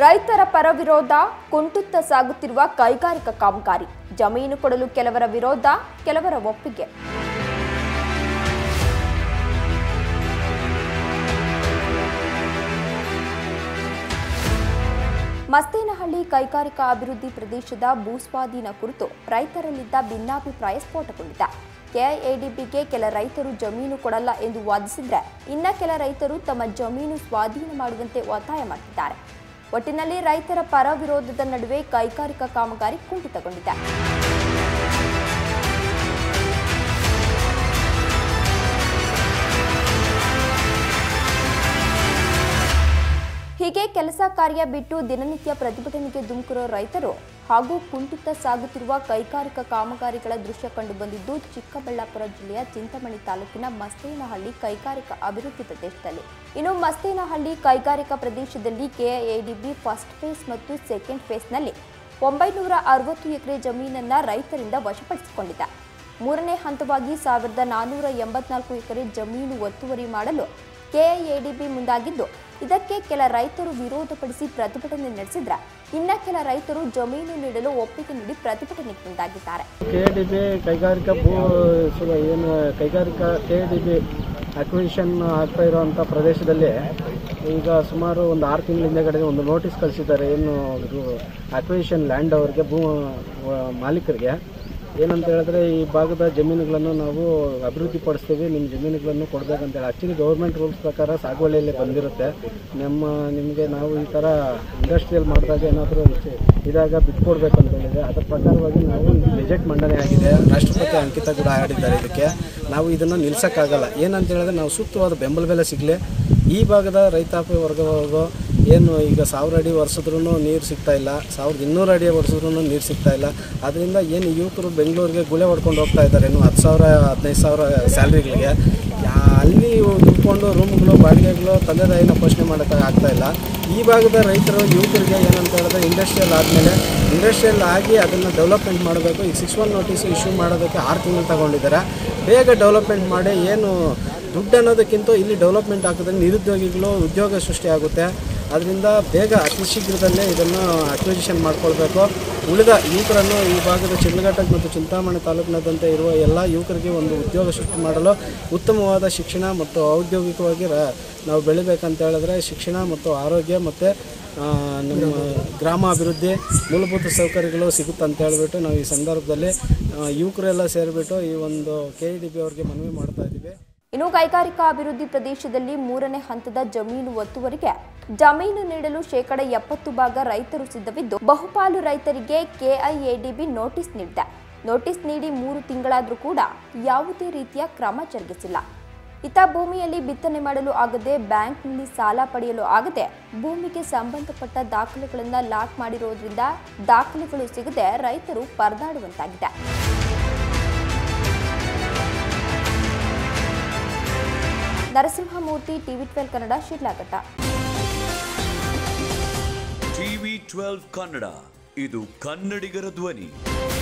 ರೈತರ ಪರ ವಿರೋಧ ಕುಂಟುತ್ತ ಸಾಗುತ್ತಿರುವ ಕೈಗಾರಿಕಾ ಕಾಮಗಾರಿ ಜಮೀನು ಕೊಡಲು ಕೆಲವರ ವಿರೋಧ ಕೆಲವರ ಒಪ್ಪಿಗೆ ಮಸ್ತೇನಹಳ್ಳಿ ಕೈಗಾರಿಕಾ ಅಭಿವೃದ್ಧಿ ಪ್ರದೇಶದ ಭೂಸ್ವಾಧೀನ ಕುರಿತು ರೈತರಲ್ಲಿದ್ದ ಭಿನ್ನಾಭಿಪ್ರಾಯ ಸ್ಫೋಟಗೊಂಡಿದೆ ಕೆಐಎಡಿಬಿಗೆ ಕೆಲ ರೈತರು ಜಮೀನು ಕೊಡಲ್ಲ ಎಂದು ವಾದಿಸಿದ್ರೆ ಇನ್ನ ಕೆಲ ರೈತರು ತಮ್ಮ ಜಮೀನು ಸ್ವಾಧೀನ ಮಾಡುವಂತೆ ಒತ್ತಾಯ ಮಾಡುತ್ತಿದ್ದಾರೆ ಒಟ್ಟಿನಲ್ಲಿ ರೈತರ ಪರ ವಿರೋಧದ ನಡುವೆ ಕೈಗಾರಿಕಾ ಕಾಮಗಾರಿ ಕುಂಠಿತಗೊಂಡಿದೆ ಹೀಗೆ ಕೆಲಸ ಕಾರ್ಯ ಬಿಟ್ಟು ದಿನನಿತ್ಯ ಪ್ರತಿಭಟನೆಗೆ ಧುಮುಕಿರೋ ರೈತರು ಹಾಗೂ ಕುಂಠಿತ ಸಾಗುತ್ತಿರುವ ಕೈಗಾರಿಕಾ ಕಾಮಗಾರಿಗಳ ದೃಶ್ಯ ಕಂಡುಬಂದಿದ್ದು ಚಿಕ್ಕಬಳ್ಳಾಪುರ ಜಿಲ್ಲೆಯ ಚಿಂತಾಮಣಿ ತಾಲೂಕಿನ ಮಸ್ತೇನಹಳ್ಳಿ ಕೈಗಾರಿಕಾ ಅಭಿವೃದ್ಧಿ ಪ್ರದೇಶದಲ್ಲಿ ಇನ್ನು ಮಸ್ತೇನಹಳ್ಳಿ ಕೈಗಾರಿಕಾ ಪ್ರದೇಶದಲ್ಲಿ ಕೆಐಎಡಿಬಿ ಫಸ್ಟ್ ಫೇಸ್ ಮತ್ತು ಸೆಕೆಂಡ್ ಫೇಸ್ನಲ್ಲಿ ಒಂಬೈನೂರ ಅರವತ್ತು ಎಕರೆ ಜಮೀನನ್ನ ರೈತರಿಂದ ವಶಪಡಿಸಿಕೊಂಡಿದೆ ಮೂರನೇ ಹಂತವಾಗಿ ಸಾವಿರದ ನಾನ್ನೂರ ಎಂಬತ್ನಾಲ್ಕು ಎಕರೆ ಜಮೀನು ಒತ್ತುವರಿ ಮಾಡಲು ಕೆಐಎಡಿಬಿ ಮುಂದಾಗಿದ್ದು ಇದಕ್ಕೆ ಕೆಲ ರೈತರು ವಿರೋಧಪಡಿಸಿ ಪ್ರತಿಭಟನೆ ನಡೆಸಿದ್ರೆ ಇನ್ನ ಕೆಲ ರೈತರು ಜಮೀನು ನೀಡಲು ಒಪ್ಪಿಗೆ ನೀಡಿ ಪ್ರತಿಭಟನೆಗೆ ಮುಂದಾಗಿದ್ದಾರೆ ಕೆ ಡಿ ಬಿ ಕೈಗಾರಿಕಾ ಭೂ ಸುಲ ಏನು ಕೈಗಾರಿಕಾ ಕೆ ಡಿ ಬಿ ಅಕ್ವಿಷನ್ ಆಗ್ತಾ ಇರೋವಂಥ ಪ್ರದೇಶದಲ್ಲಿ ಈಗ ಸುಮಾರು ಒಂದು ಆರು ತಿಂಗಳ ಹಿಂದೆಗಡೆ ಒಂದು ನೋಟಿಸ್ ಕಳಿಸಿದ್ದಾರೆ ಏನು ಅಕ್ವಿಷನ್ ಲ್ಯಾಂಡ್ ಅವ್ರಿಗೆ ಭೂ ವ- ಮಾಲೀಕರಿಗೆ ಏನಂತ ಹೇಳಿದ್ರೆ ಈ ಭಾಗದ ಜಮೀನುಗಳನ್ನು ನಾವು ಅಭಿವೃದ್ಧಿ ಪಡಿಸ್ತೀವಿ ನಿಮ್ಮ ಜಮೀನುಗಳನ್ನು ಕೊಡಬೇಕಂತೇಳಿ ಆ್ಯಕ್ಚುಲಿ ಗೌರ್ಮೆಂಟ್ ರೂಲ್ಸ್ ಪ್ರಕಾರ ಸಾಗುವಳಿಯಲ್ಲಿ ಬಂದಿರುತ್ತೆ ನಮ್ಮ ನಿಮಗೆ ನಾವು ಈ ಥರ ಇಂಡಸ್ಟ್ರಿಯಲ್ ಮಾಡಿದಾಗ ಏನಾದರೂ ಇದಾಗ ಬಿಟ್ಕೊಡ್ಬೇಕು ಅಂತ ಹೇಳಿದೆ ಅದರ ಪ್ರಕಾರವಾಗಿ ನಾವು ರಿಜೆಕ್ಟ್ ಮಂಡನೆ ಆಗಿದೆ ರಾಷ್ಟ್ರಪತಿ ಅಂಕಿತ ಕೂಡ ಆಡಿದ್ದಾರೆ ಇದಕ್ಕೆ ನಾವು ಇದನ್ನು ನಿಲ್ಸೋಕ್ಕಾಗಲ್ಲ ಏನಂತ ಹೇಳಿದ್ರೆ ನಾವು ಸೂಕ್ತವಾದ ಬೆಂಬಲ ಬೆಲೆ ಸಿಗಲಿ ಈ ಭಾಗದ ರೈತಾಪಿ ವರ್ಗವರೆಗೂ ಏನು ಈಗ ಸಾವಿರ ಅಡಿ ಒರೆಸಿದ್ರೂ ನೀರು ಸಿಗ್ತಾ ಇಲ್ಲ ಸಾವಿರದ ಇನ್ನೂರು ಅಡಿ ಒರೆಸಿದ್ರೂ ನೀರು ಸಿಗ್ತಾ ಇಲ್ಲ ಅದರಿಂದ ಏನು ಯುವಕರು ಬೆಂಗಳೂರಿಗೆ ಗುಳೆ ಹೊಡ್ಕೊಂಡು ಹೋಗ್ತಾ ಇದ್ದಾರೆ ಇನ್ನು ಹತ್ತು ಸಾವಿರ ಹದಿನೈದು ಸಾವಿರ ಸ್ಯಾಲ್ರಿಗಳಿಗೆ ಅಲ್ಲಿ ದುಡ್ಕೊಂಡು ರೂಮ್ಗಳು ಬಾಡಿಗೆಗಳು ತಂದೆ ತಾಯಿನ ಪೋಷಣೆ ಮಾಡೋಕ್ಕೆ ಆಗ್ತಾ ಇಲ್ಲ ಈ ಭಾಗದ ರೈತರು ಯುವಕರಿಗೆ ಏನಂತ ಹೇಳಿದ್ರೆ ಇಂಡಸ್ಟ್ರಿಯಲ್ ಆದಮೇಲೆ ಇಂಡಸ್ಟ್ರಿಯಲ್ ಆಗಿ ಅದನ್ನು ಡೆವಲಪ್ಮೆಂಟ್ ಮಾಡಬೇಕು ಈಗ ಸಿಕ್ಸ್ ಒನ್ ನೋಟಿಸ್ ಇಶ್ಯೂ ಮಾಡೋದಕ್ಕೆ ಆರು ತಿಂಗಳು ತಗೊಂಡಿದ್ದಾರೆ ಬೇಗ ಡೆವಲಪ್ಮೆಂಟ್ ಮಾಡಿ ಏನು ದುಡ್ಡು ಅನ್ನೋದಕ್ಕಿಂತ ಇಲ್ಲಿ ಡೆವಲಪ್ಮೆಂಟ್ ಆಗಿದ್ರೆ ನಿರುದ್ಯೋಗಿಗಳು ಉದ್ಯೋಗ ಸೃಷ್ಟಿ ಆಗುತ್ತೆ ಅದರಿಂದ ಬೇಗ ಅತಿ ಶೀಘ್ರದಲ್ಲೇ ಇದನ್ನು ಅಕ್ವಿಸಿಷನ್ ಮಾಡ್ಕೊಳ್ಬೇಕು ಉಳಿದ ಯುವಕರನ್ನು ಈ ಭಾಗದ ಚಿನ್ನಘಟ್ಟ ಮತ್ತು ಚಿಂತಾಮಣಿ ತಾಲೂಕಿನಾದ್ಯಂತ ಇರುವ ಎಲ್ಲ ಯುವಕರಿಗೆ ಒಂದು ಉದ್ಯೋಗ ಸೃಷ್ಟಿ ಮಾಡಲು ಉತ್ತಮವಾದ ಶಿಕ್ಷಣ ಮತ್ತು ಔದ್ಯೋಗಿಕವಾಗಿ ರ- ನಾವು ಬೆಳಿಬೇಕಂತ ಹೇಳಿದ್ರೆ ಶಿಕ್ಷಣ ಮತ್ತು ಆರೋಗ್ಯ ಮತ್ತು ಆ, ನಮ್ಮ ಗ್ರಾಮ ಅಭಿವೃದ್ಧಿ ಮೂಲಭೂತ ಸೌಕರ್ಯಗಳು ಸಿಗುತ್ತೆ ಅಂತ ಹೇಳಿಬಿಟ್ಟು ನಾವು ಈ ಸಂದರ್ಭದಲ್ಲಿ ಆ, ಯುವಕರೆಲ್ಲ ಸೇರಿಬಿಟ್ಟು ಈ ಒಂದು ಕೆ ಇ ಡಿ ಬಿ ಅವ್ರಿಗೆ ಮನವಿ ಮಾಡ್ತಾ ಇದ್ದೀವಿ ಇನ್ನು ಕೈಗಾರಿಕಾ ಅಭಿವೃದ್ಧಿ ಪ್ರದೇಶದಲ್ಲಿ ಮೂರನೇ ಹಂತದ ಜಮೀನು ಒತ್ತುವರಿಗೆ ಜಮೀನು ನೀಡಲು ಶೇಕಡ ಎಪ್ಪತ್ತು ಭಾಗ ರೈತರು ಸಿದ್ಧವಿದ್ದು ಬಹುಪಾಲು ರೈತರಿಗೆ ಕೆಐಎಡಿಬಿ ನೋಟಿಸ್ ನೀಡಿದೆ ನೋಟಿಸ್ ನೀಡಿ ಮೂರು ತಿಂಗಳಾದರೂ ಕೂಡ ಯಾವುದೇ ರೀತಿಯ ಕ್ರಮ ಜರುಗಿಸಿಲ್ಲ ಇತ ಭೂಮಿಯಲ್ಲಿ ಬಿತ್ತನೆ ಮಾಡಲು ಆಗದೆ ಬ್ಯಾಂಕ್ನಲ್ಲಿ ಸಾಲ ಪಡೆಯಲು ಆಗದೆ ಭೂಮಿಗೆ ಸಂಬಂಧಪಟ್ಟ ದಾಖಲೆಗಳನ್ನು ಲಾಕ್ ಮಾಡಿರೋದ್ರಿಂದ ದಾಖಲೆಗಳು ಸಿಗದೆ ರೈತರು ಪರದಾಡುವಂತಾಗಿದೆ Narasimhamurthy TV twelve Kannada Sidlaghatta TV twelve Kannada ಇದು ಕನ್ನಡಿಗರ ಧ್ವನಿ